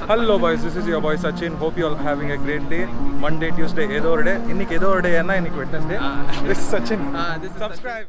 Hello boys this is your boy Sachin hope you all having a great day Monday Tuesday ஏதோ ஒரு day இன்னைக்கு ஏதோ ஒரு day ஏன்னா இன்னைக்கு Wednesday this Sachin Ah, this is subscribe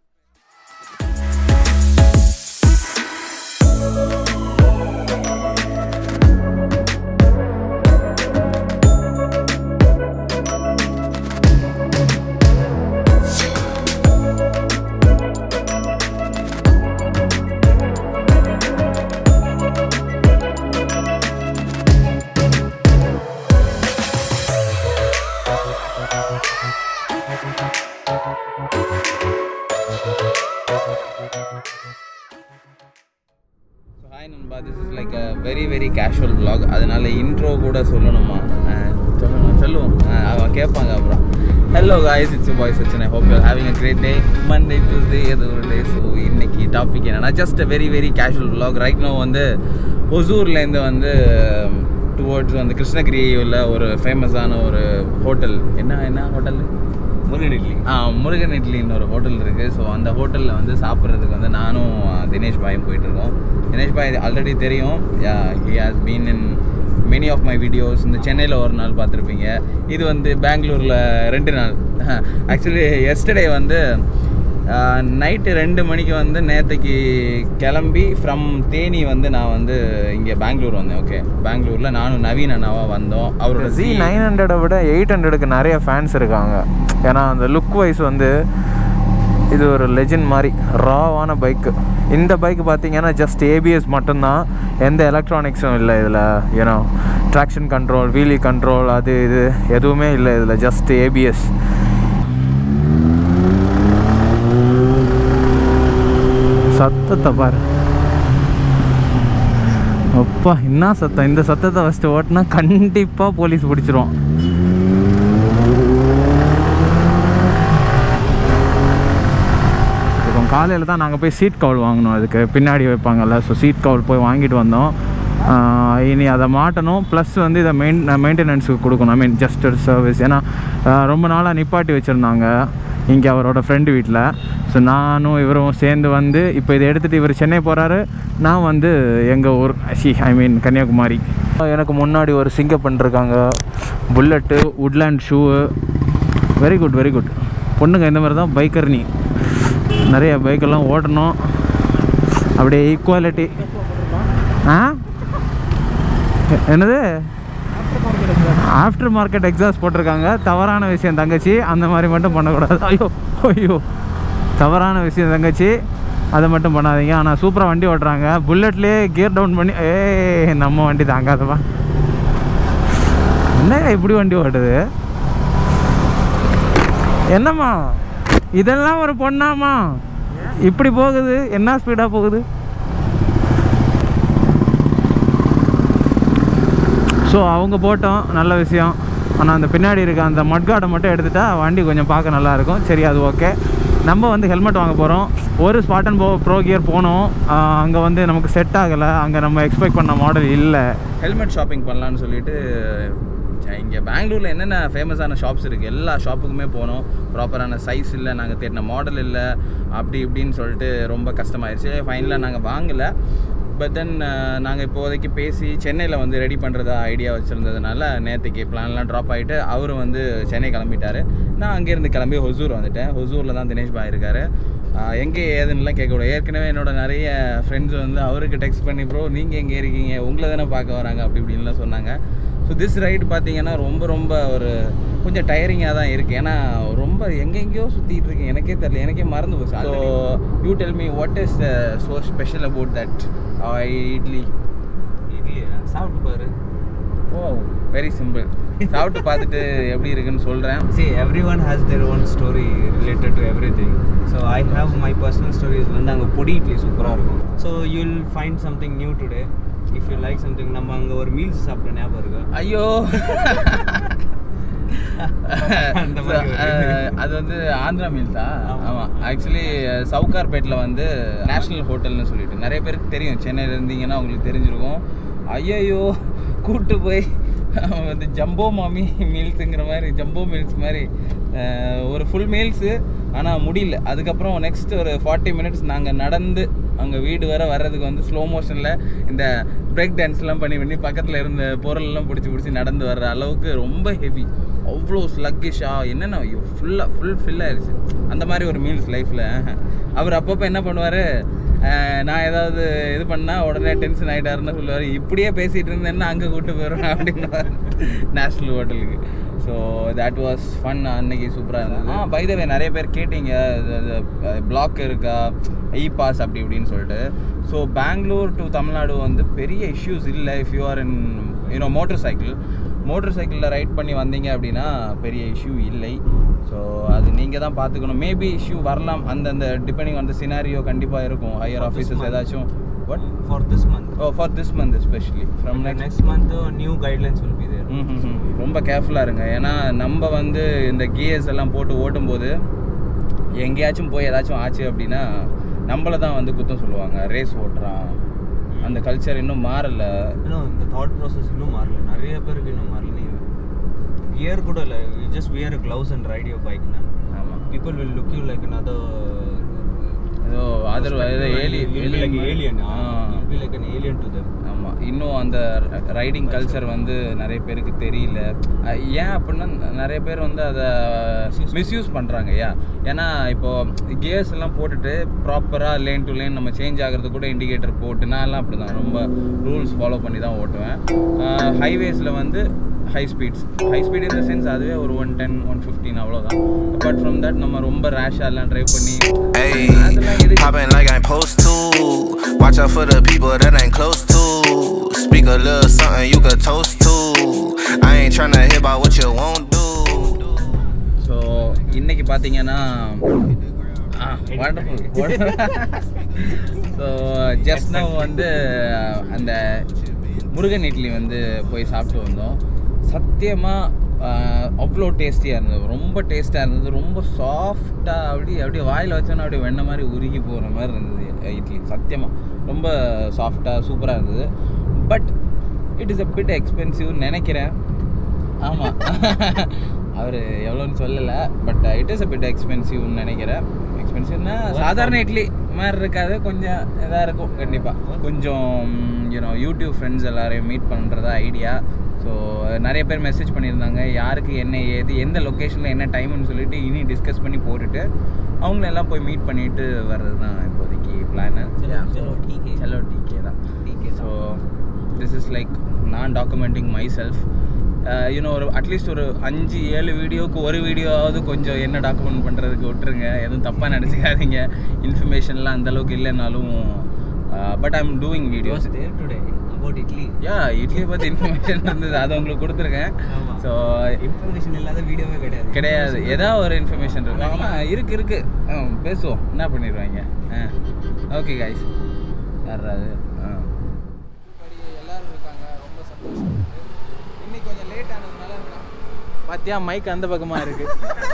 so hi நண்பா this is like a very very casual vlog அதனால intro கூட சொல்லணுமா அஹ் சொல்லணும் சொல்லுவோம் அஹ் அவன் கேட்பாங்க அப்புறம் hello guys it's boys Sachin I hope you having a great day Monday Tuesday ஏதோ ஒரு டே ஸோ இன்னைக்கு டாபிக் என்னன்னா just a very very casual vlog right no வந்து ஒசூர்லேருந்து வந்து டுவோர்ட்ஸ் வந்து கிருஷ்ணகிரியில் ஒரு ஃபேமஸான ஒரு ஹோட்டல் என்ன என்ன ஹோட்டல் முருகன் இட்லி ஆ முருகன் இட்லின்னு ஒரு ஹோட்டல் இருக்குது ஸோ அந்த ஹோட்டலில் வந்து சாப்பிட்றதுக்கு வந்து நானும் ஆ, தினேஷ் பாயும் போயிட்டுருக்கோம் தினேஷ் பாய் ஆல்ரெடி தெரியும் he has been in many of my videos இந்த சென்னையில் ஒரு நாள் பார்த்துருப்பீங்க இது வந்து பெங்களூரில் ரெண்டு நாள் ஆக்சுவலி எஸ்டர்டே வந்து நைட்டு ரெண்டு மணிக்கு வந்து நேற்றுக்கு கிளம்பி ஃப்ரம் தேனி வந்து நான் வந்து இங்கே பெங்களூர் வந்தேன் ஓகே பெங்களூரில் நானும் நவீன் அண்ணாவா வந்தோம் அவரோட ஜி நைன் ஹண்ட்ரடை விட எயிட் ஹண்ட்ரடுக்கு நிறைய ஃபேன்ஸ் இருக்காங்க ஏன்னா அந்த லுக் வைஸ் வந்து இது ஒரு லெஜண்ட் மாதிரி ராவான பைக்கு இந்த பைக் பார்த்தீங்கன்னா ஜஸ்ட் ஏபிஎஸ் மட்டும்தான் எந்த எலக்ட்ரானிக்ஸும் இல்லை இதில் ஏன்னா ட்ராக்ஷன் கண்ட்ரோல் வீலி கண்ட்ரோல் அது இது எதுவுமே இல்லை இதில் ஜஸ்ட் ஏபிஎஸ் சத்தத்தை பாரு அப்பா என்ன சத்தம் இந்த சத்தத்தை ஃபஸ்ட்டு ஓட்டினா கண்டிப்பாக போலீஸ் பிடிச்சிருவான் இப்போ காலையில் தான் நாங்கள் போய் சீட் கவுல் வாங்கினோம் அதுக்கு பின்னாடி வைப்பாங்கல்ல ஸோ சீட் கவுல் போய் வாங்கிட்டு வந்தோம் ஆஹ் இனி அதை மாட்டணும் ப்ளஸ் வந்து இதை மெயின் மெயின்டெனன்ஸுக்கு கொடுக்கணும் ஐ மீன் ஜஸ்ட் ஒரு சர்வீஸ் ஏன்னா ஆஹ் ரொம்ப நாளாக நிப்பாட்டி வச்சுருந்தாங்க இங்கே அவரோட ஃப்ரெண்டு வீட்டில் ஸோ நானும் இவரும் சேர்ந்து வந்து இப்போ இதை எடுத்துகிட்டு இவர் சென்னை போகிறாரு நான் வந்து எங்கள் ஊர் சி ஐ மீன் கன்னியாகுமரி எனக்கு முன்னாடி ஒரு சிங்கப்பன் இருக்காங்க bullet woodland shoe very good very good பொண்ணுங்க இந்த மாதிரி தான் பைக்கர் நீ நிறைய பைக்கெல்லாம் ஓட்டணும் அப்படியே ஈக்குவாலிட்டி ஆ எ- என்னது ஆஃப்டர் மார்க்கெட் எக்ஸாஸ்ட் போட்டிருக்காங்க தவறான விஷயம் தங்கச்சி அந்த மாதிரி மட்டும் பண்ணக்கூடாது ஐயோ ஐயோ தவறான விஷயம் தங்கச்சி அதை மட்டும் பண்ணாதீங்க ஆனால் சூப்பராக வண்டி ஓட்டுறாங்க புல்லட்லேயே கியர் டவுன் பண்ணி ஏய் நம்ம வண்டி தாங்காதப்பா என்ன இப்படி வண்டி ஓட்டுது என்னம்மா இதெல்லாம் ஒரு பொண்ணாமா இப்படி போகுது என்ன ஸ்பீடாக போகுது ஸோ அவங்க போட்டோம் நல்ல விஷயம் ஆனால் அந்த பின்னாடி இருக்க அந்த மட்காடை மட்டும் எடுத்துட்டா வண்டி கொஞ்சம் பார்க்க நல்லா இருக்கும் சரி அது ஓகே நம்ம வந்து ஹெல்மெட் வாங்க போகிறோம் ஒரு ஸ்பாட்டன் போ ப்ரோ கியர் போனோம் அங்கே வந்து நமக்கு செட் ஆகலை அங்கே நம்ம எக்ஸ்பெக்ட் பண்ண மாடல் இல்லை ஹெல்மெட் ஷாப்பிங் பண்ணலான்னு சொல்லிட்டு இங்கே பெங்களூரில் என்னென்ன ஃபேமஸான ஷாப்ஸ் இருக்குது எல்லா ஷாப்புக்குமே போனோம் ப்ராப்பரான சைஸ் இல்லை நாங்கள் தேடின மாடல் இல்லை அப்படி இப்படின்னு சொல்லிட்டு ரொம்ப கஷ்டமாயிருச்சு ஃபைனலாக நாங்கள் வாங்கலை பட் தென் நாங்கள் இப்போதைக்கு பேசி சென்னையில் வந்து ரெடி பண்ணுறதா ஐடியா வச்சுருந்ததுனால நேற்றுக்கு பிளான்லாம் ட்ராப் ஆகிட்டு அவரும் வந்து சென்னை கிளம்பிட்டாரு நான் அங்கேருந்து கிளம்பி ஹொசூர் வந்துட்டேன் ஹொசூரில் தான் தினேஷ் பாய் இருக்காரு ஆஹ் எங்கே ஏதுன்னுலாம் கேட்கக்கூடாது ஏற்கனவே என்னோட நிறைய ஃப்ரெண்ட்ஸ் வந்து அவருக்கு டெக்ஸ்ட் பண்ணி ப்ரோ நீங்கள் எங்கே இருக்கீங்க உங்களை தானே பார்க்க வராங்க அப்படி இப்படின்லாம் சொன்னாங்க ஸோ திஸ் ரைடு பார்த்தீங்கன்னா ரொம்ப ரொம்ப ஒரு கொஞ்சம் டயரிங்காக தான் இருக்குது ஏன்னா ரொம்ப எங்கெங்கேயோ சுற்றிட்டு இருக்கேன் எனக்கே தெரியல எனக்கே மறந்து போச்சு so you tell me what is so special about that idli idli சாப்பிட்டு பாரு ஓ வெரி சிம்பிள் சாப்பிட்டு பார்த்துட்டு எப்படி இருக்குன்னு சொல்கிறேன் see everyone has their own story related to everything so i have my personal stories வந்து அங்கே பொடி இட்லி சூப்பராக இருக்கும் so you'll find something new today if you like something நம்ம அங்கே ஒரு மீல்ஸ் சாப்பிட்ட ஞாபகம் இருக்கு ஐயோ அந்த So, மாதிரி ஒரு- அஹ், அது வந்து ஆந்திரா மீல்ஸா ஆமா. ஆமாம் ஆக்சுவலி சவுகார்பேட்டில் வந்து நேஷ்னல் ஹோட்டல்னு சொல்லிட்டு நிறைய பேருக்கு தெரியும் சென்னையில் இருந்தீங்கன்னா உங்களுக்கு தெரிஞ்சிருக்கும் ஐயோ கூட்டு போய் அவன் வந்து ஜம்போ மாமி மீல்ஸுங்கிற மாதிரி ஜம்போ மீல்ஸ் மாதிரி அஹ், ஒரு ஃபுல் மீல்ஸு ஆனால் முடியல அதுக்கப்புறம் நெக்ஸ்ட் ஒரு ஃபார்ட்டி மினிட்ஸ் நாங்கள் நடந்து அங்கே வீடு வர வர்றதுக்கு வந்து ஸ்லோ மோஷனில் இந்த பிரேக் டான்ஸ்லாம் பண்ணி பண்ணி பக்கத்தில் இருந்த பொருளெல்லாம் பிடிச்சி பிடிச்சி நடந்து வர்ற அளவுக்கு ரொம்ப ஹெவி அவ்வளோ ஸ்லக்கிஷாக என்னென்ன ஃபுல்லாக ஃபுல் ஃபில் ஆயிடுச்சு அந்த மாதிரி ஒரு மீல்ஸ் லைஃப்பில் அவர் அப்பப்போ என்ன பண்ணுவார் நான் ஏதாவது இது பண்ணால் உடனே டென்ஷன் ஆகிட்டாருன்னு சொல்லுவார் இப்படியே பேசிகிட்டு இருந்தேன்னா அங்கே கூப்பிட்டு போயிடுவேன் அப்படின்னுவார் நேஷ்னல் ஹோட்டலுக்கு ஸோ தட் வாஸ் ஃபன் அன்னைக்கு சூப்பராக இருந்தது ஆ பை த வே நிறைய பேர் கேட்டீங்க பிளாக் இருக்கா இ பாஸ் அப்படி இப்படின்னு சொல்லிட்டு ஸோ பெங்களூர் டு தமிழ்நாடு வந்து பெரிய இஷ்யூஸ் இல்லை if you are in you know motorcycle மோட்டர் சைக்கிளில் ரைட் பண்ணி வந்தீங்க அப்படின்னா பெரிய இஷ்யூ இல்லை ஸோ அது நீங்கள் தான் பார்த்துக்கணும் மேபி இஷ்யூ வரலாம் அந்தந்த டிபெண்டிங் அந்த சினாரியோ கண்டிப்பாக இருக்கும் ஹையர் ஆஃபீஸர்ஸ் ஏதாச்சும் what for this month oh for this month especially from next next month new guidelines will be there ம்ஹும். ரொம்ப கேர்ஃபுல்லாக இருங்க ஏன்னா நம்ம வந்து இந்த கியர்ஸ் எல்லாம் போட்டு ஓட்டும்போது எங்கேயாச்சும் போய் ஏதாச்சும் ஆச்சு அப்படின்னா நம்மளை தான் வந்து குத்தம் சொல்லுவாங்க ரேஸ் ஓட்டுறான் அந்த கல்ச்சர் இன்னும் மாறல இன்னும் இந்த தாட் ப்ராசஸ் இன்னும் மாறல நிறைய பேருக்கு இன்னும் மாறல நீ வியர் கூட இல்லை you just wear gloves and ride your bike ஆமாம் people will look you like another ஏதோ அதர் ஏதோ ஏலி லைக் ஏலியன் ஆ. Will be like an alien to them ஆமாம் இன்னும் அந்த ரைடிங் கல்ச்சர் வந்து நிறைய பேருக்கு தெரியல அஹ் ஏன் அப்படின்னா நிறைய பேர் வந்து அதை மிஸ்யூஸ் பண்ணுறாங்க ஐயா ஏன்னா இப்போ கியர்ஸ் எல்லாம் போட்டுட்டு ப்ராப்பராக லேன் டு லேன் நம்ம சேஞ்ச் ஆகிறது கூட இண்டிகேட்டர் போட்டு நான்லாம் அப்படி தான் ரொம்ப ரூல்ஸ் ஃபாலோ பண்ணி தான் ஓட்டுவேன் ஹைவேஸில் வந்து ஹை ஸ்பீட்ஸ் ஹை ஸ்பீட் இந்த சென்ஸ் அதுவே ஒரு ஒன் டென் ஒன் ஃபிஃப்டீன் அவ்வளோதான் அப்பார்ட் ஃப்ரம் தட் நம்ம ரொம்ப ரேஷாக எல்லாம் ட்ரைவ் பண்ணி Hey, அதெல்லாம் எதுக்கு popping like I'm supposed to. Watch out for the people that ain't close to. Speak a little something you could toast to. I ain't tryna hear about what you won't do. So இன்னைக்கு பார்த்தீங்கன்னா wonderful so just now வந்து அந்த முருகன் இட்லி வந்து போய் சாப்பிட்டு வந்தோம் சத்தியமாக அவ்வளோ டேஸ்டியாக இருந்தது ரொம்ப டேஸ்ட்டாக இருந்தது ரொம்ப சாஃப்டாக அப்படி அப்படியே வாயில் வச்சோன்னா அப்படியே வெண்ணெய் மாதிரி உருகி போகிற மாதிரி இருந்தது அஹ் இட்லி சத்தியமாக ரொம்ப சாஃப்டாக சூப்பராக இருந்தது but it is a bit எக்ஸ்பென்சிவ்னு நினைக்கிறேன் ஆமாம் அவர் எவ்வளோன்னு சொல்லலை but it is a bit எக்ஸ்பென்சிவ்னு நினைக்கிறேன் எக்ஸ்பென்சிவ்னா சாதாரண இட்லி மாதிரி இருக்காது கொஞ்சம் இதாக இருக்கும் கண்டிப்பாக கொஞ்சம் யூனோ யூடியூப் ஃப்ரெண்ட்ஸ் எல்லாரையும் மீட் பண்ணுறதா ஐடியா ஸோ நிறைய பேர் மெசேஜ் பண்ணியிருந்தாங்க யாருக்கு என்ன ஏது எந்த லொக்கேஷனில் என்ன டைம்னு சொல்லிட்டு இனி டிஸ்கஸ் பண்ணி போட்டுட்டு அவங்கள எல்லாம் போய் மீட் பண்ணிட்டு வர்றது தான் இப்போதைக்கு பிளானு चलो ठीक है செல்லோ டிகே தான் ठीक है ஸோ திஸ் இஸ் லைக் நான் டாக்குமெண்டிங் மை செல்ஃப் யூனோ ஒரு அட்லீஸ்ட் ஒரு அஞ்சு ஏழு வீடியோவுக்கு ஒரு வீடியோவாவது கொஞ்சம் என்ன டாக்குமெண்ட் பண்ணுறதுக்கு விட்டுருங்க எதுவும் தப்பாக நினச்சிக்காதீங்க இன்ஃபர்மேஷன்லாம் அந்தளவுக்கு இல்லைனாலும் but I am doing It was videos there today about Italy யா இட்லியை பற்றி இன்ஃபர்மேஷன் இருந்தது அதை உங்களுக்கு கொடுத்துருக்கேன் ஆமா. ஸோ இன்ஃபர்மேஷன் இல்லாத வீடியோவே கிடையாது கிடையாது ஏதாவது ஒரு இன்ஃபர்மேஷன் இருக்கு ஆமாம் இருக்கு இருக்கு ஆ, பேசுவோம் என்ன பண்ணிடுவாங்க ஆ ஓகே காய்ஸ் யாராவது ஆ எல்லாரும் இருக்காங்க ரொம்ப சந்தோஷம் இன்னைக்கு கொஞ்சம் லேட் ஆனதுனால பாத்தியா மைக் அந்த பக்கமா இருக்கு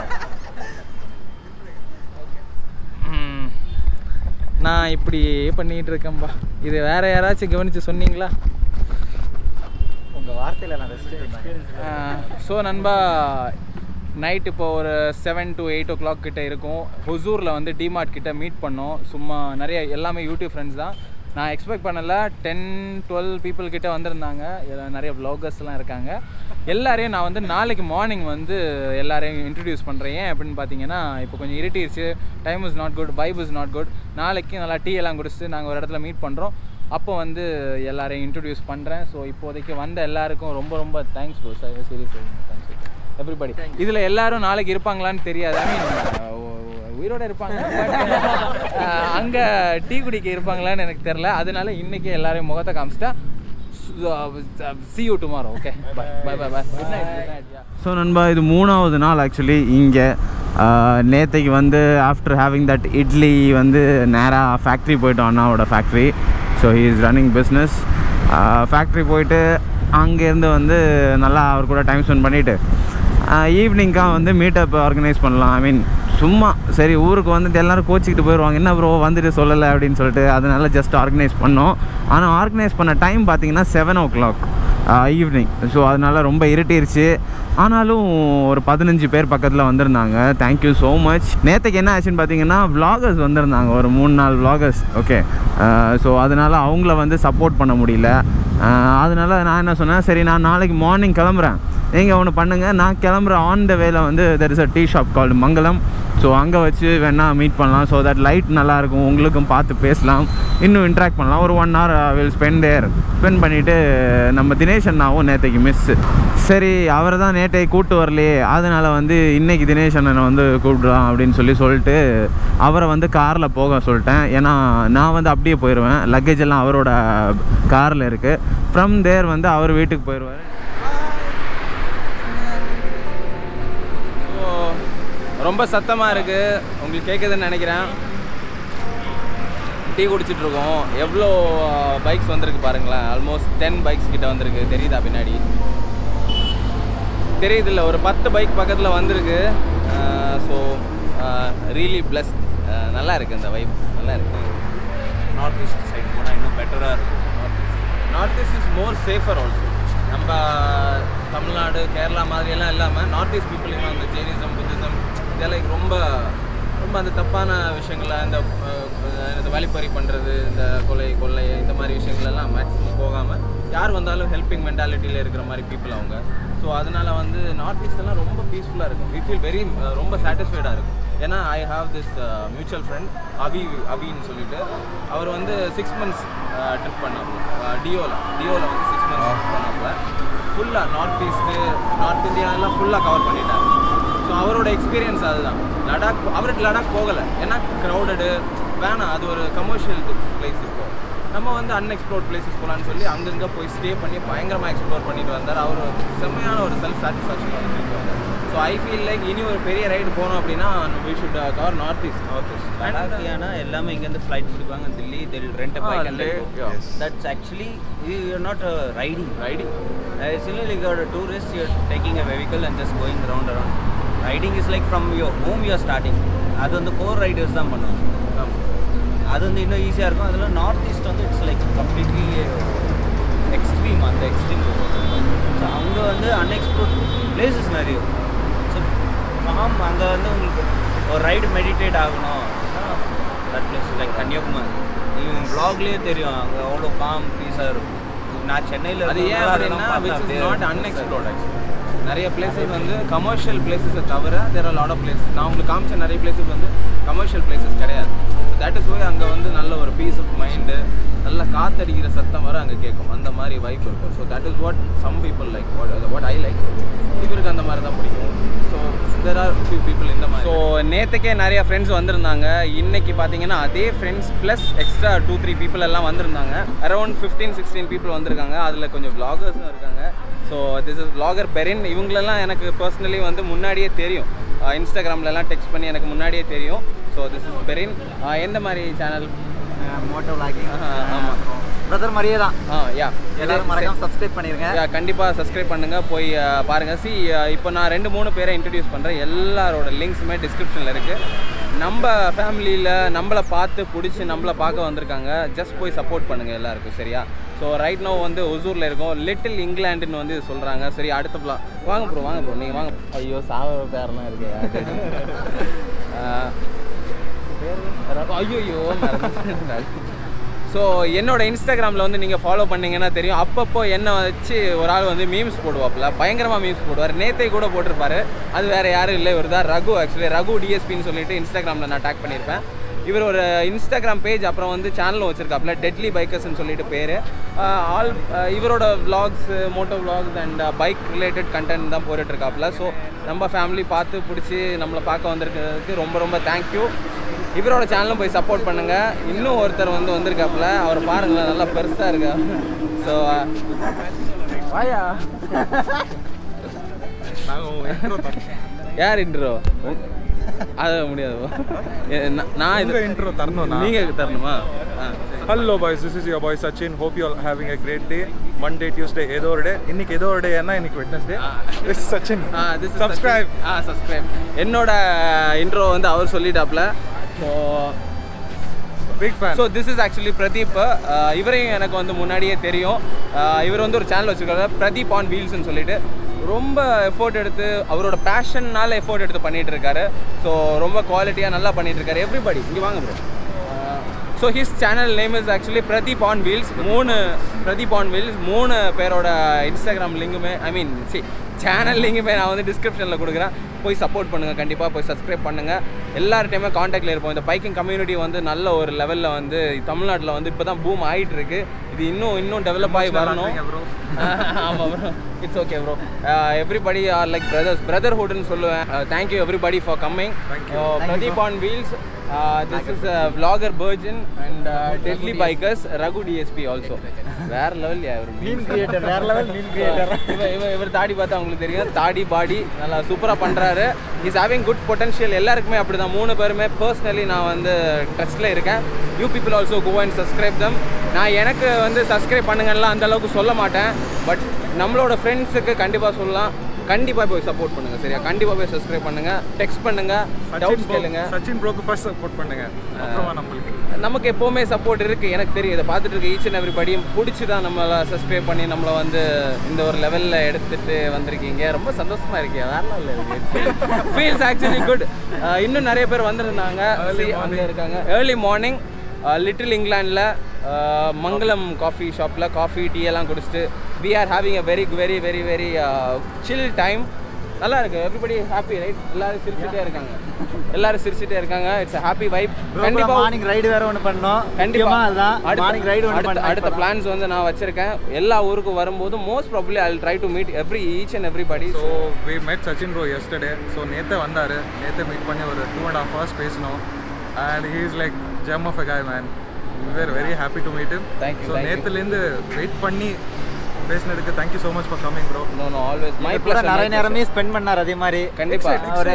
ம். நான் இப்படி பண்ணிட்டு இருக்கேன்பா இது வேற யாராச்சும் கவனிச்சு சொன்னீங்களா உங்க வார்த்தையில நான் ரசிச்சிருந்தேன் ஸோ நண்பா நைட் இப்போ ஒரு seven to eight o'clock கிட்ட இருக்கும் ஹொசூரில் வந்து டிமார்ட் கிட்ட மீட் பண்ணோம் சும்மா நிறைய எல்லாமே யூடியூப் ஃப்ரெண்ட்ஸ் தான் நான் எக்ஸ்பெக்ட் பண்ணல டென் டுவெல் பீப்புள் கிட்ட வந்திருந்தாங்க இதுல நிறைய vloggers-லாம் இருக்காங்க எல்லாரையும் நான் வந்து நாளைக்கு மார்னிங் வந்து எல்லாரையும் இன்ட்ரடியூஸ் பண்ணுறேன் ஏன் அப்படின்னு பார்த்தீங்கன்னா இப்போ கொஞ்சம் இருட்டிடுச்சு time is not good vibe is not good நாளைக்கு நல்லா டீ எல்லாம் குடிச்சிட்டு நாங்கள் ஒரு இடத்துல மீட் பண்ணுறோம் அப்போ வந்து எல்லாரையும் இன்ட்ரடியூஸ் பண்ணுறேன் ஸோ இப்போதைக்கு வந்த எல்லாருக்கும் ரொம்ப ரொம்ப thanks bro sir serious thanks everybody இதில் எல்லாரும் நாளைக்கு இருப்பாங்களான்னு தெரியாது ஐ மீன் உயிரோட இருப்பாங்க அங்கே டீ குடிக்க இருப்பாங்களான்னு எனக்கு தெரில அதனால இன்னைக்கு எல்லாரையும் முகத்தை காமிச்சிட்டா see you tomorrow okay bye bye bye bye good night good night so நண்பா இது மூணாவது நாள் ஆக்சுவலி இங்கே நேத்தைக்கு வந்து ஆஃப்டர் ஹேவிங் தட் இட்லி வந்து நேராக ஃபேக்ட்ரி போயிட்டோம் அண்ணாவோட factory so he is running business factory போயிட்டு அங்கேருந்து வந்து நல்லா அவர் கூட டைம் ஸ்பெண்ட் பண்ணிவிட்டு ஈவினிங்காக வந்து மீட்டப் ஆர்கனைஸ் பண்ணலாம் ஐ மீன் சும்மா சரி ஊருக்கு வந்துட்டு எல்லாரும் கோச்சிக்கிட்டு போயிடுவாங்க என்ன ப்ரோ வந்துட்டு சொல்லலை அப்படின்னு சொல்லிட்டு அதனால ஜஸ்ட் ஆர்கனைஸ் பண்ணோம் ஆனால் ஆர்கனைஸ் பண்ண டைம் பார்த்தீங்கன்னா seven o'clock evening so அதனால் ரொம்ப இருட்டிருச்சு ஆனாலும் ஒரு பதினஞ்சு பேர் பக்கத்தில் வந்திருந்தாங்க தேங்க்யூ ஸோ மச் நேற்றுக்கு என்ன ஆச்சுன்னு பார்த்தீங்கன்னா vloggers வந்திருந்தாங்க ஒரு மூணு நாலு vloggers ஓகே ஸோ அதனால் அவங்கள வந்து சப்போர்ட் பண்ண முடியல அஹ் அதனால நான் என்ன சொன்னேன் சரி நான் நாளைக்கு மார்னிங் கிளம்புறேன் நீங்கள் ஒன்று பண்ணுங்கள் நான் கிளம்புற ஆன் த வேல வந்து there is a tea shop called Mangalam so அங்கே வச்சு வேணால் மீட் பண்ணலாம் ஸோ தட் லைட் நல்லாயிருக்கும் உங்களுக்கும் பார்த்து பேசலாம் இன்னும் இன்ட்ராக்ட் பண்ணலாம் ஒரு one hour will spend there spend பண்ணிவிட்டு நம்ம தினேஷ் அண்ணாவும் நேற்றைக்கு மிஸ் சரி அவரை தான் நேற்றை கூட்டு வரலையே அதனால் வந்து இன்னைக்கு தினேஷ் அண்ணனை வந்து கூப்பிடலாம் அப்படின்னு சொல்லி சொல்லிட்டு அவரை வந்து காரில் போக சொல்லிட்டேன் ஏன்னா நான் வந்து அப்படியே போயிடுவேன் லக்கேஜ் எல்லாம் அவரோட காரில் இருக்குது ஃப்ரம் தேர் வந்து அவர் வீட்டுக்கு போயிடுவார் ஸோ ரொம்ப சத்தமாக இருக்குது உங்களுக்கு கேட்குதுன்னு நினைக்கிறேன் டீ குடிச்சிட்டு இருக்கோம் எவ்வளோ பைக்ஸ் வந்திருக்கு பாருங்களேன் ஆல்மோஸ்ட் டென் பைக்ஸ் கிட்ட வந்திருக்கு தெரியுதா பின்னாடி தெரியுதுல்ல ஒரு பத்து பைக் பக்கத்தில் வந்திருக்கு ஸோ ரியலி பிளஸ்ட் நல்லா இருக்குது இந்த வைப் நல்லா இருக்கு நார்த் ஈஸ்ட் சைட் போனால் இன்னும் பெட்டராக இருக்கும் north east is more safer also நம்ம தமிழ்நாடு கேரளா மாதிரியெல்லாம் இல்லாமல் நார்த் ஈஸ்ட் பீப்புளுங்க அந்த ஜெயினிசம் புத்திசம் இதெல்லாம் ரொம்ப ரொம்ப அந்த தப்பான விஷயங்கள இந்த அஹ், இந்த வழிப்பறி பண்ணுறது இந்த கொலை கொள்ளை இந்த மாதிரி விஷயங்களெல்லாம் மேக்ஸிமம் போகாமல் யார் வந்தாலும் ஹெல்பிங் மென்டாலிட்டியில் இருக்கிற மாதிரி பீப்புள் அவங்க ஸோ அதனால் வந்து நார்த் ஈஸ்டெல்லாம் ரொம்ப பீஸ்ஃபுல்லாக இருக்கும் வி ஃபீல் வெரி ரொம்ப சாட்டிஸ்ஃபைடாக இருக்கும் ஏன்னா I have this mutual friend Avi அவின்னு சொல்லிட்டு அவர் வந்து சிக்ஸ் மந்த்ஸ் ட்ரிப் பண்ணாப்புல டியோவில் டியோவில் வந்து சிக்ஸ் மந்த்ஸ் ட்ரிப் பண்ணாப்புல ஃபுல்லாக நார்த் ஈஸ்ட்டு நார்த் இந்தியாலாம் ஃபுல்லாக கவர் பண்ணிட்டார் ஸோ அவரோட எக்ஸ்பீரியன்ஸ் அதுதான் லடாக் அவருக்கு லடாக் போகலை ஏன்னா க்ரௌடடு வேணாம் அது ஒரு கமர்ஷியல் பிளேஸ் இப்போ நம்ம வந்து அன்எக்ஸ்ப்ளோர்ட் பிளேசஸ் போகலான்னு சொல்லி அங்கங்கே போய் ஸ்டே பண்ணி பயங்கரமாக எக்ஸ்ப்ளோர் பண்ணிட்டு வந்தார் அவர் ஒரு செம்மையான ஒரு செல்ஃப் சாட்டிஸ்ஃபேக்ஷன் வந்து திருப்பி வந்தார் ஸோ ஐ ஃபீல் லைக் இனி ஒரு பெரிய ரைடு போனோம் அப்படின்னா we should cover north east north east லடாக்கியானா எல்லாமே இங்கேருந்து ஃப்ளைட் பிடிப்பாங்க தில்லி தில் rent Ah, bike and Leh, yeah. That's actually you not riding riding It's still like you're a tourist, you're taking a vehicle and just going round around. Riding is like from your home you're starting. அது வந்து core Riders தான் பண்ணுவாங்க அது வந்து இன்னும் ஈஸியாக இருக்கும் அதில் நார்த் ஈஸ்ட் வந்து இட்ஸ் லைக் கம்ப்ளீட்லி எக்ஸ்ட்ரீம் அந்த எக்ஸ்ட்ரீம் ஸோ அங்கே வந்து அன்எக்ஸ்ப்ளோர்ட் பிளேசஸ் நிறைய ஸோ காம் அங்கே வந்து உங்களுக்கு ஒரு ரைடு மெடிடேட் ஆகணும் தட் பிளேஸ் லைக் கன்னியாகுமரி இவங்க வ்ளாக்லேயே தெரியும் அங்கே அவ்வளோ காம் பீஸாக இருக்கும் நான் சென்னையில் அது ஏன் அப்படின்னா which is not unexplored actually நிறைய பிளேசஸ் வந்து கமர்ஷியல் பிளேசஸை தவிர there are lot of places நான் உங்களுக்கு காமிச்ச நிறைய பிளேசஸ் வந்து கமர்ஷியல் பிளேசஸ் கிடையாது ஸோ தட் இஸ் வை அங்கே வந்து நல்ல ஒரு பீஸ் ஆஃப் மைண்டு நல்ல காத்தடிக்கிற சத்தம் வர அங்கே கேட்கும் அந்த மாதிரி வைப் இருக்கும் so that is what some people like what what I like இவருக்கு அந்த மாதிரி தான் பிடிக்கும் so there are few people இந்த மாதிரி ஸோ நேற்றுக்கே நிறைய ஃப்ரெண்ட்ஸ் வந்திருந்தாங்க இன்னைக்கு பார்த்தீங்கன்னா அதே friends plus extra two three people எல்லாம் வந்திருந்தாங்க அரௌண்ட் ஃபிஃப்டீன் சிக்ஸ்டீன் பீப்புள் வந்திருக்காங்க அதில் கொஞ்சம் vloggers-ம் இருக்காங்க ஸோ திஸ் இஸ் vlogger பெரின் இவங்களெல்லாம் எனக்கு பர்சனலி வந்து முன்னாடியே தெரியும் இன்ஸ்டாகிராம்லலாம் டெக்ஸ்ட் பண்ணி எனக்கு முன்னாடியே தெரியும் ஸோ திஸ் இஸ் பெரின் எந்த மாதிரி சேனல் மோட்டோ விளாகிங் ஆமாம் பிரதர் மாதிரியே தான் ஆ யா எல்லாரும் மறக்காம சப்ஸ்கிரைப் பண்ணிருங்க யா கண்டிப்பாக சப்ஸ்கிரைப் பண்ணுங்கள் போய் அஹ், பாருங்க சி இப்போ நான் ரெண்டு மூணு பேரை இன்ட்ரடியூஸ் பண்ணுறேன் எல்லாரோட லிங்க்ஸுமே டிஸ்கிரிப்ஷனில் இருக்குது நம்ம ஃபேமிலியில் நம்மளை பார்த்து பிடிச்சி நம்மளை பார்க்க வந்திருக்காங்க ஜஸ்ட் போய் சப்போர்ட் பண்ணுங்கள் எல்லாருக்கும் சரியா ஸோ ரைட் நோ வந்து ஒசூரில் இருக்கோம் லிட்டில் இங்கிலாண்டுன்னு வந்து சொல்கிறாங்க சரி அடுத்த பிளா வாங்க ப்ரோ வாங்க ப்ரோ நீங்கள் வாங்க ஐயோ சாவ பேரெலாம் இருக்கு ஐயோ ஐயோ ஸோ என்னோட இன்ஸ்டாகிராமில் வந்து நீங்கள் ஃபாலோ பண்ணீங்கன்னா தெரியும் அப்பப்போ என்ன வச்சு ஒரு ஆள் வந்து மீம்ஸ் போடுவாப்புல பயங்கரமாக மீம்ஸ் போடுவார் நேத்தை கூட போட்டிருப்பாரு அது வேறு யாரும் இல்லை இவர் தான் ரகு ஆக்சுவலி ரகு டிஎஸ்பின்னு சொல்லிட்டு இன்ஸ்டாகிராமில் நான் டேக் பண்ணியிருப்பேன் இவர் ஒரு இன்ஸ்டாகிராம் பேஜ் அப்புறம் வந்து சேனலும் வச்சுருக்காப்புல டெட்லி பைக்கர்ஸ்னு சொல்லிட்டு பேர் ஆல் இவரோட vlogs moto vlogs and bike related content தான் போட்டுட்ருக்காப்புல ஸோ நம்ம ஃபேமிலி பார்த்து பிடிச்சி நம்மளை பார்க்க வந்திருக்கிறதுக்கு ரொம்ப ரொம்ப தேங்க்யூ இவரோட சேனலும் போய் சப்போர்ட் பண்ணுங்க இன்னும் ஒருத்தர் வந்து வந்திருக்காப்புல அவர் பாருங்களேன் நல்லா பெருசா இருக்கா ஸோ வாயா யார் இன்ட்ரோ அது முடியாது எ- நா- நான் இது உங்க intro தரணும் நான். நீங்க தரணுமா ஆ hello boys this is your boy Sachin hope you all having a great day Monday Tuesday ஏதோ ஒரு டே இன்னைக்கு ஏதோ ஒரு டே ஏன்னா இன்னைக்கு வெட்னஸ்டே திஸ் சச்சின் ஆ this is சப்ஸ்கிரைப் Sachin. ஆ சப்ஸ்கிரைப் என்னோட இன்ட்ரோ வந்து அவர் சொல்லிட்டாப்ல so Big fan. So this is actually Pradeep அஹ், இவரையும் எனக்கு வந்து முன்னாடியே தெரியும் அஹ், இவர் வந்து ஒரு சேனல் வச்சிருக்காரு பிரதீப் ஆன் வீல்ஸ்னு சொல்லிட்டு ரொம்ப எஃபோர்ட் எடுத்து அவரோட பேஷன்னால எஃபோர்ட் எடுத்து பண்ணிட்டு இருக்காரு ஸோ ரொம்ப குவாலிட்டியாக நல்லா பண்ணிட்டு இருக்காரு எவ்ரிபடி இங்கே வாங்க bro so his channel name is actually Pradeep on wheels மூணு பிரதீப் ஆன் வீல்ஸ் மூணு பேரோட இன்ஸ்டாகிராம் லிங்குமே ஐ மீன் சி சேனல் லிங்குமே நான் வந்து டிஸ்கிரிப்ஷனில் கொடுக்குறேன் போய் சப்போர்ட் பண்ணுங்கள் கண்டிப்பாக போய் சப்ஸ்கிரைப் பண்ணுங்கள் எல்லார்ட்டையுமே காண்டாக்டில் இருப்போம் இந்த பைக்கிங் கம்யூனிட்டி வந்து நல்ல ஒரு லெவலில் வந்து தமிழ்நாட்டில் வந்து இப்போ தான் பூம் ஆகிட்டு இருக்கு இது இன்னும் இன்னும் டெவலப் ஆகி வரணும் bro. ஆமாம் bro it's okay bro everybody are like brothers பிரதர்ஹுட்னு சொல்லுவேன் thank you everybody for coming Pradeep on wheels this is vlogger பர்ஜின் and deadly bikers Raghu DSP also வேற லெவல் இவர் மீன் கிரியேட்டர் வேற லெவல் மீன் கிரியேட்டர் இவர் இவர் இவர் தாடி பார்த்தா உங்களுக்கு தெரியும் தாடி பாடி நல்லா சூப்பராக பண்ணுறாரு இஸ் ஹேவிங் குட் பொட்டன்ஷியல் எல்லாருக்குமே அப்படி தான் மூணு பேருமே பர்சனலி நான் வந்து ட்ரஸ்ட்டில் இருக்கேன் you people also go and subscribe them நான் எனக்கு வந்து சப்ஸ்கிரைப் பண்ணுங்கலாம் அந்த அளவுக்கு சொல்ல மாட்டேன் பட் நம்மளோட ஃப்ரெண்ட்ஸுக்கு கண்டிப்பாக சொல்லலாம் கண்டிப்பாக போய் சப்போர்ட் பண்ணுங்க சரியா கண்டிப்பாக போய் சப்ஸ்கிரைப் பண்ணுங்க டெக்ஸ்ட் பண்ணுங்க சச்சின் டவுட்ஸ் bro- கேளுங்க சச்சின் ப்ரோக்கு ஃபர்ஸ்ட் சப்போர்ட் பண்ணுங்க அப்புறமா நம்மளுக்கு நமக்கு எப்போவுமே சப்போர்ட் இருக்குது எனக்கு தெரியும் இதை பார்த்துட்டு இருக்க ஈச் அண்ட் எவ்ரிபடியும் பிடிச்சி தான் நம்மளை சப்ஸ்கிரைப் பண்ணி நம்மளை வந்து இந்த ஒரு லெவலில் எடுத்துட்டு வந்திருக்கீங்க ரொம்ப சந்தோஷமா இருக்கீங்க வேற இல்லை ஃபீல்ஸ் ஆக்சுவலி குட் இன்னும் நிறைய பேர் வந்திருந்தாங்க See, அங்க இருக்காங்க ஏர்லி மார்னிங் லிட்டில் இங்கிலாண்டில் மங்களம் காஃபி ஷாப்பில் காஃபி டீ எல்லாம் குடிச்சிட்டு we are having a very very very very chill time நல்லா இருக்கு எவ்ரிபடி ஹாப்பி ரைட் எல்லாரும் சிரிச்சுட்டே இருக்காங்க எல்லாரும் சிரிச்சுட்டே இருக்காங்க இட்ஸ் ஹாப்பி வைப் கண்டிப்பா மார்னிங் ரைடு வேற ஒன்று பண்ணோம் கண்டிப்பா கண்டிப்பா அதுதான் அடுத்த- மார்னிங் ரைடு ஒன்று அடுத்த- பண்ணோம் அடுத்த பிளான்ஸ் வந்து நான் வச்சிருக்கேன் எல்லா ஊருக்கும் வரும்போது most probably I try to meet every each and everybody so we met Sachin bro yesterday so நேற்றே வந்தார் நேற்றே மீட் பண்ணி ஒரு டூ அண்ட் ஹாஃப் ஹவர்ஸ் பேசினோம் and he is like gem of a guy man we're very happy to meet him Thank you, ஸோ thank you. நேற்றுலேருந்து wait பண்ணி பேசினதுக்கு thank you so much for coming bro no no always my கூட நிறைய நேரமே spend பண்ணார் அதே மாதிரி கண்டிப்பா ஒரு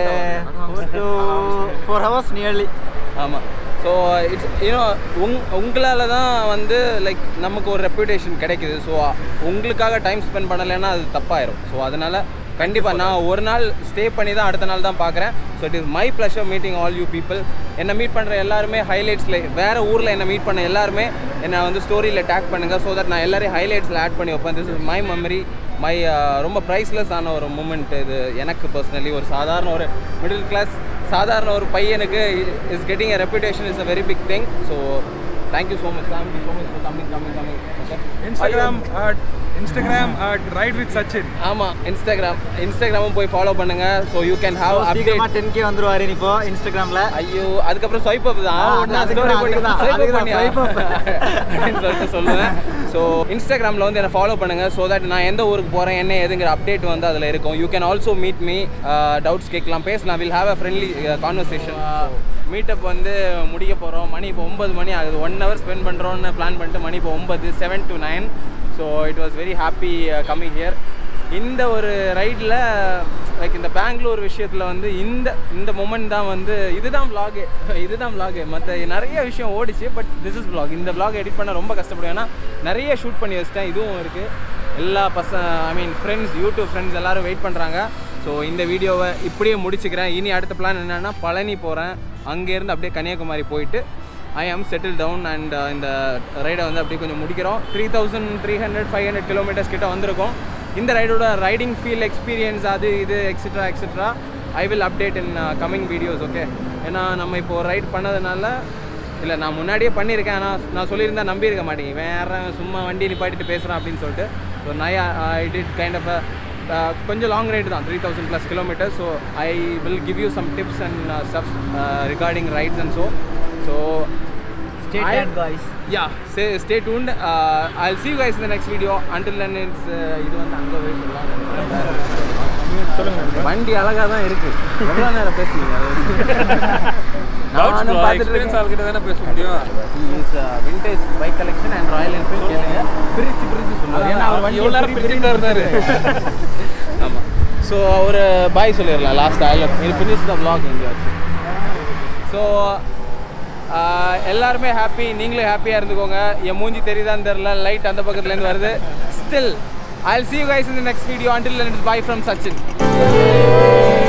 டூ ஃபோர் ஹவர்ஸ் நியர்லி ஆமாம் ஸோ இட்ஸ் யூனோ உங் உங்களால் தான் வந்து லைக் நமக்கு ஒரு ரெப்யூட்டேஷன் கிடைக்குது ஸோ உங்களுக்காக டைம் ஸ்பெண்ட் பண்ணலைன்னா அது தப்பாயிரும் ஸோ அதனால் கண்டிப்பாக நான் ஒரு நாள் ஸ்டே பண்ணி தான் அடுத்த நாள் தான் பார்க்குறேன் so it is my pleasure meeting all you people என்னை மீட் பண்ணுற எல்லாருமே ஹைலைட்ஸில் வேறு ஊரில் என்னை மீட் பண்ண எல்லாருமே என்னை வந்து ஸ்டோரியில் டேக் பண்ணுங்கள் ஸோ தட் நான் எல்லாரையும் ஹைலைட்ஸில் ஆட் பண்ணி வைப்பேன் this is my memory my ரொம்ப ப்ரைஸ்லெஸ் ஆன ஒரு மூமெண்ட் இது எனக்கு பர்சனலி ஒரு சாதாரண ஒரு மிடில் கிளாஸ் சாதாரண ஒரு பையனுக்கு is getting a reputation is a very big thing so thank you so much thank you so much for coming coming coming okay Instagram at Instagram at ride with Sachin ஆமாம் Instagram இன்ஸ்டாகிராமும் போய் follow பண்ணுங்க so you can have சீக்கிரமா update ten K வந்துருவாரு இப்போ இன்ஸ்டாகிராம்ல ஐயோ அதுக்கப்புறம் ஸ்வைப் அப் தான் ஆ, உடனே அதுக்கு story தான், போட்டு அதுக்கு தான், swipe up அதுக்கு தான், பண்ணியா? swipe up. அப்படின்னு சொல்லிட்டு சொல்லுவேன் ஸோ இன்ஸ்டாகிராமில் வந்து என்னை ஃபாலோ பண்ணுங்க ஸோ தட் நான் எந்த ஊருக்கு போகிறேன் என்ன எதுங்கிற அப்டேட் வந்து அதில் இருக்கும் you can also meet me doubts கேட்கலாம் பேசலாம் will have a friendly conversation meetup வந்து முடிக்க போகிறோம் மணி இப்போ ஒன்பது மணி ஆகுது ஒன் ஹவர் ஸ்பெண்ட் பண்ணுறோன்னு பிளான் பண்ணிட்டு மணி இப்போ ஒன்பது seven to nine so it was very happy coming here இந்த ஒரு ரைடில் லைக் இந்த பெங்களூர் விஷயத்தில் வந்து இந்த இந்த மூமெண்ட் தான் வந்து இதுதான் vlog இதுதான் vlog மற்ற நிறைய விஷயம் ஓடிச்சு பட் திஸ் இஸ் vlog இந்த vlog எடிட் பண்ண ரொம்ப கஷ்டப்படுவேன் ஏன்னா நிறைய ஷூட் பண்ணி வச்சிட்டேன் இதுவும் இருக்குது எல்லா பச I mean friends YouTube friends எல்லாரும் வெயிட் பண்ணுறாங்க ஸோ இந்த வீடியோவை இப்படியே முடிச்சுக்கிறேன் இனி அடுத்த பிளான் என்னென்னா பழனி போகிறேன் அங்கேருந்து அப்படியே கன்னியாகுமரி போயிட்டு ஐ ஆம் செட்டில் டவுன் அண்ட் இந்த ரைடை வந்து அப்படியே கொஞ்சம் முடிக்கிறோம் three thousand three hundred five hundred kilometres கிட்ட வந்திருக்கோம் இந்த ரைடோட ரைடிங் ஃபீல் எக்ஸ்பீரியன்ஸ் அது இது etcetera etcetera I will update in coming videos okay ஏன்னா நம்ம இப்போ ரைட் பண்ணதுனால இல்லை நான் முன்னாடியே பண்ணியிருக்கேன் ஆனால் நான் சொல்லியிருந்தா நம்பியிருக்க மாட்டேங்க வேற சும்மா வண்டி நிப்பாட்டிட்டு பேசுகிறேன் அப்படின்னு சொல்லிட்டு ஸோ நான் ஐ டிட் கைண்ட் ஆஃப் கொஞ்சம் லாங் ரைடு தான் three thousand plus kilometre so I will give you some tips and stuffs regarding rides and so so Stay I- tuned, guys. Yeah, stay, stay tuned. Uh, I'll see you guys in the next video. Until then, it's uh, இது வந்து அங்கே wait சொல்லலாம் வண்டி அழகாக தான் இருக்கு எவ்வளோ நேரம் பேசுனீங்க நானும் பார்த்துட்டு இருக்கேன் ஆள்கிட்ட தானே பேச முடியும் vintage bike collection and Royal Enfield கேளுங்க பிரிச்சு பிரிச்சு சொல்லுவாங்க ஏன்னா அவர் வண்டி எவ்வளோ நேரம் எப்படி பிரிச்சுட்டு இருந்தாரு ஆமாம் ஸோ ஒரு பாய் சொல்லிடலாம் லாஸ்ட் ஐ இது ஃபினிஷ் த vlog எங்கேயாச்சும் ஸோ எல்லாருமே ஹாப்பி நீங்களும் ஹாப்பியாக இருந்துக்கோங்க என் மூஞ்சி தெரியுதான்னு தெரில லைட் அந்த பக்கத்துலேருந்து வருது still I see you guys in the next video until it's bye from Sachin